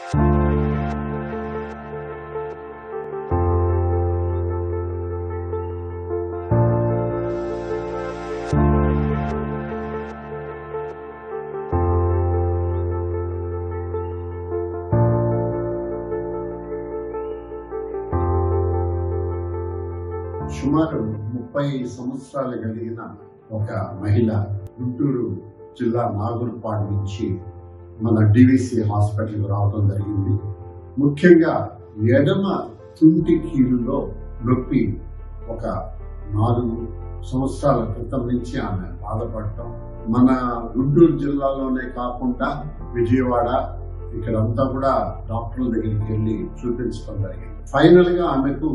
సుమారు ముప్పై సంవత్సరాలు కలిగిన ఒక మహిళ గుంటూరు జిల్లా నాగులపాడు నుంచి మన డివిసి హాస్పిటల్కి రావడం జరిగింది ముఖ్యంగా ఎడమ తుంటి కీలులో నొప్పి ఒక నాలుగు సంవత్సరాల క్రితం నుంచి ఆమె బాధపడటం మన గుంటూరు జిల్లాలోనే కాకుండా విజయవాడ ఇక్కడంతా కూడా డాక్టర్ల దగ్గరికి వెళ్ళి చూపించడం జరిగింది ఫైనల్ గా ఆమెకు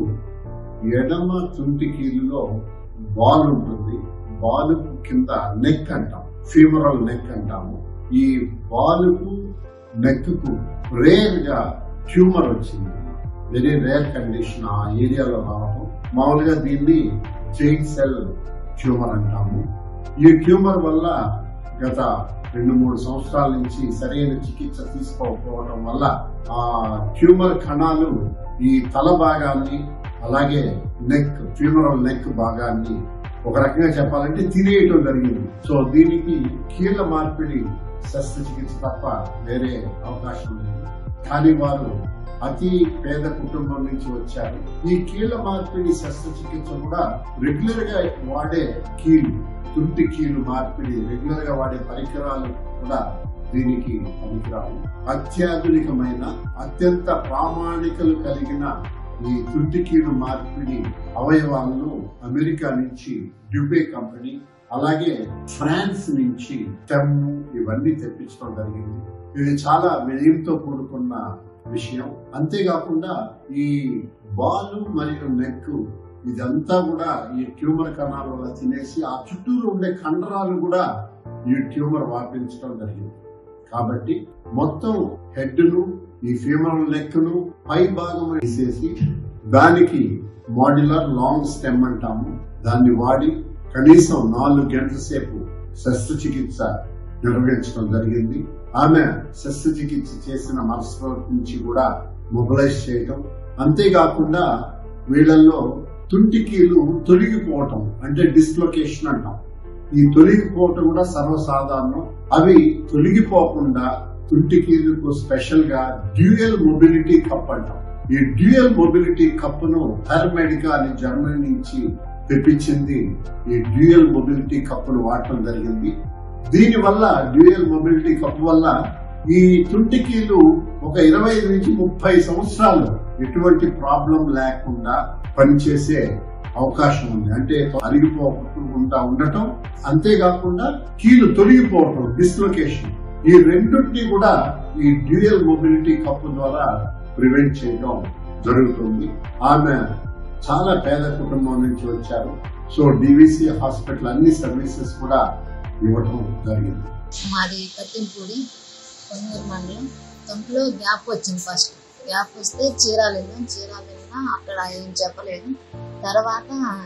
ఎడమ తుంటి కీలులో బాల్ ఉంటుంది బాల్ కింద నెక్ అంటాం ఫీమరల్ నెక్ అంటాము ఈ బాలుకు నెక్ కు రేర్ గా ట్యూమర్ వచ్చింది వెరీ రేర్ కండిషన్ ఆ ఏరియాలో రావడం మామూలుగా దీన్ని జైన్ సెల్ ట్యూమర్ అంటాము ఈ ట్యూమర్ వల్ల గత రెండు మూడు సంవత్సరాల నుంచి సరైన చికిత్స తీసుకోకపోవడం వల్ల ఆ ట్యూమర్ కణాలు ఈ తల భాగాన్ని అలాగే నెక్ ఫ్యూమరల్ నెక్ భాగాన్ని ఒక రకంగా చెప్పాలంటే తినేయటం జరిగింది సో దీనికి కీళ్ళ మార్పిడి శస్త్రచికిత్స తప్ప వేరే అవకాశం లేదు కానీ వారు అతి పేద కుటుంబం నుంచి వచ్చారు ఈ కీళ్ళ మార్పిడి శస్త్రచికిత్స కూడా రెగ్యులర్ గా వాడే కీలు తుంటి కీలు మార్పిడి రెగ్యులర్ గా వాడే పరికరాలు కూడా దీనికి పనికిరావు అత్యాధునికమైన అత్యంత ప్రామాణికలు కలిగిన ఈ తుంటికీలు మార్పిడి అవయవాలను అమెరికా నుంచి డ్యూబే కంపెనీ అలాగే ఫ్రాన్స్ నుంచి టెమ్ ఇవన్నీ తెప్పించడం జరిగింది ఇది చాలా వ్యయంతో కూడుకున్న విషయం అంతేకాకుండా ఈ బాలు మరియు నెక్ ఇదంతా కూడా ఈ ట్యూమర్ కణాల వల్ల తినేసి ఆ చుట్టూరు ఉండే కండరాలు కూడా ఈ ట్యూమర్ వ్యాపించడం జరిగింది కాబట్టి మొత్తం హెడ్ ను ఈ ఫీమరల్ నెక్ ను పై భాగం వేసేసి దానికి మాడ్యులర్ లాంగ్ స్టెమ్ అంటాము దాన్ని వాడి కనీసం నాలుగు గంటల సేపు శస్త్రచికిత్స నిర్వహించడం జరిగింది ఆమె శస్త్రచికిత్స చేసిన మరుసటి నుంచి కూడా మొబిలైజ్ చేయటం అంతేకాకుండా వీళ్ళల్లో తుంటికీలు తొలగిపోవటం అంటే డిస్లొకేషన్ అంటాం ఈ తొలగిపోవటం కూడా సర్వసాధారణం అవి తొలగిపోకుండా తుంటికీలకు స్పెషల్ గా డ్యూయల్ మొబిలిటీ కప్ అంటాం ఈ డ్యూయల్ మొబిలిటీ కప్పును థర్మెడికా అని జర్మనీ నుంచి తెప్పించింది ఈ డ్యూయల్ మొబిలిటీ కప్పును వాడటం జరిగింది దీని వల్ల డ్యూయల్ మొబిలిటీ కప్ వల్ల ఈ తుంటికీలు ఒక ఇరవై నుంచి ముప్పై సంవత్సరాలు ఎటువంటి ప్రాబ్లం లేకుండా పనిచేసే అవకాశం ఉంది అంటే అరిగిపోకుండా ఉండటం అంతేకాకుండా కీలు తొలగిపోవటం డిస్లొకేషన్ ఈ రెండింటినీ కూడా ఈ డ్యూయల్ మొబిలిటీ కప్ ద్వారా ప్రివెంట్ చేయడం జరుగుతుంది ఆమె చాలా పేద కుటుంబం నుంచి వచ్చారు సో డివిసి హాస్పిటల్ అన్ని సర్వీసెస్ కూడా ఇవ్వటం జరిగింది మాది కత్తింపూడి కొన్నూరు మండలం తొంట్లో గ్యాప్ వచ్చింది ఫస్ట్ గ్యాప్ వస్తే చీరాలు వెళ్ళాం చీరాలు వెళ్ళినా అక్కడ ఏం చెప్పలేదు తర్వాత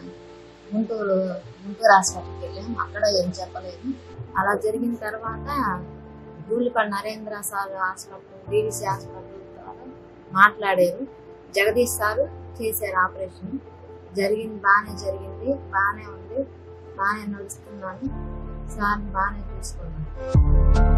గుంటూరు గుంటూరు హాస్పిటల్కి వెళ్ళాం అక్కడ ఏం చెప్పలేదు అలా జరిగిన తర్వాత Dhulipadi Narendra sir hospital BDC hospital ద్వారా మాట్లాడారు జగదీష్ సారు చేశారు ఆపరేషన్ జరిగింది బాగానే జరిగింది బాగానే ఉంది బాగానే నడుస్తున్నాను సార్ బాగానే చూసుకున్నాను